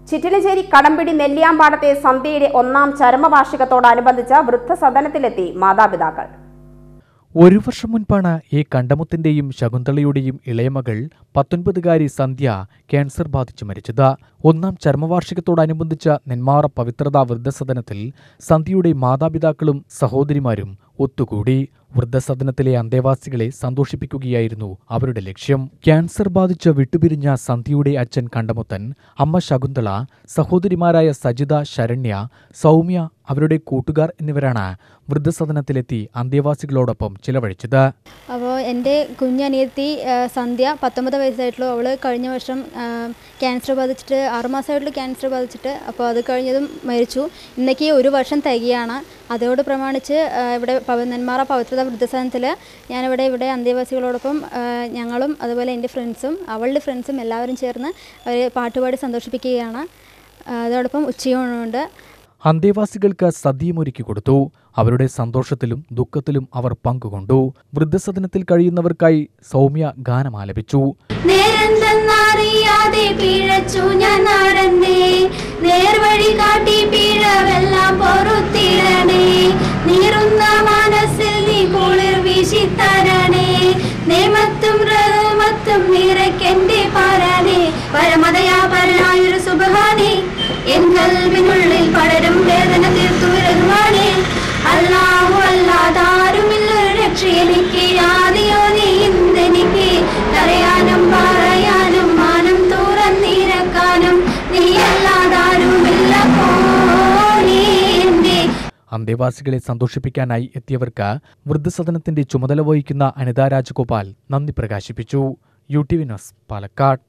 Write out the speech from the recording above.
ചിറ്റിലശ്ശേരി കടമ്പിടി നെല്ലിയാമ്പാടത്തെ സന്ധ്യയുടെ ഒന്നാം ചരമവാർഷികത്തോടനുബന്ധിച്ച് വൃദ്ധസദനത്തിലെത്തി മാതാപിതാക്കൾ ഒരു വർഷം മുൻപാണ് ഈ കണ്ടമുത്തിന്റെയും ശകുന്തളയുടെയും ഇളയമകൾ പത്തൊൻപതുകാരി സന്ധ്യ ക്യാൻസർ ബാധിച്ചു മരിച്ചത് ഒന്നാം ചരമവാർഷികത്തോടനുബന്ധിച്ച നെന്മാറ പവിത്രതാ വൃദ്ധസദനത്തിൽ സന്ധ്യയുടെ മാതാപിതാക്കളും സഹോദരിമാരും ഒത്തുകൂടി വൃദ്ധസദനത്തിലെ അന്തേവാസികളെ സന്തോഷിപ്പിക്കുകയായിരുന്നു അവരുടെ ലക്ഷ്യം ക്യാൻസർ ബാധിച്ച് വിട്ടുപിരിഞ്ഞ സന്ധ്യയുടെ അച്ഛൻ കണ്ടമുത്തൻ അമ്മ ശകുന്തള സഹോദരിമാരായ സജിത ശരണ്യ സൗമ്യ അവരുടെ കൂട്ടുകാർ എന്നിവരാണ് വൃദ്ധസദനത്തിലെത്തി അന്തേവാസികളോടൊപ്പം ചിലവഴിച്ചത് അപ്പോൾ എൻ്റെ കുഞ്ഞനിയത്തി ആ, സന്ധ്യ പത്തൊമ്പത് വയസ്സായിട്ടുള്ളൂ അവൾ കഴിഞ്ഞ വർഷം ആ, ക്യാൻസർ ബാധിച്ചിട്ട് ആറുമാസമായിട്ടുള്ള ക്യാൻസർ ബാധിച്ചിട്ട് അപ്പോൾ അത് കഴിഞ്ഞതും മരിച്ചു ഇന്നേക്ക് ഒരു വർഷം തികയാണ് അതോട് പ്രമാണിച്ച് ആ, ഇവിടെ പവ- നെന്മാറ പവിത്രത വൃദ്ധസദനത്തിൽ ഞാനിവിടെ ഇവിടെ അന്തേവാസികളോടൊപ്പം ആ, ഞങ്ങളും അതുപോലെ എൻ്റെ ഫ്രണ്ട്സും അവളുടെ ഫ്രണ്ട്സും എല്ലാവരും ചേർന്ന് അവർ പാട്ടുപാടി സന്തോഷിപ്പിക്കുകയാണ് ആ, അതോടൊപ്പം ഉച്ചയൂണുണ്ട് അന്തേവാസികൾക്ക് സദ്യമൊരുക്കി കൊടുത്തു അവരുടെ സന്തോഷത്തിലും ദുഃഖത്തിലും അവർ പങ്കുകൊണ്ടു വൃദ്ധസദനത്തിൽ കഴിയുന്നവർക്കായി സൗമ്യ ഗാനം ആലപിച്ചു നേരെന്തെന്നറിയാതെ പിഴച്ചു ഞാൻ നടന്നേ നേർവഴി കാട്ടി പിഴവെല്ലാം പൊറുത്തിടണേ നീറുന്ന മനസ്സിൽ നീ കുളിർ വീശിത്തരണേ നേമത്തും റഹ്മത്തും നിറയ്ക്കെന്റെ പരനേ പരമതയാ പരനായൊരു സുബഹാനേ എൻ കൽവിനുള്ളിൽ പടരും വേദന തീർത്തു വിരകുവാനേ അല്ലാഹു അല്ലാതാരുമില്ലൊരു രക്ഷ എനിക്ക് ആദിയോ നീ ഇന്നെനിക്ക് കരയാനും പറയാനും മാനം തുറന്നിരക്കാനും നീ അല്ലാതാരുമില്ല പോണേ എന്റെ അന്തേവാസികളെ സന്തോഷിപ്പിക്കാനായി എത്തിയവർക്ക് വൃദ്ധസദനത്തിന്റെ ചുമതല വഹിക്കുന്ന അനിത രാജഗോപാൽ നന്ദി പ്രകാശിപ്പിച്ചു U T V news Palakkad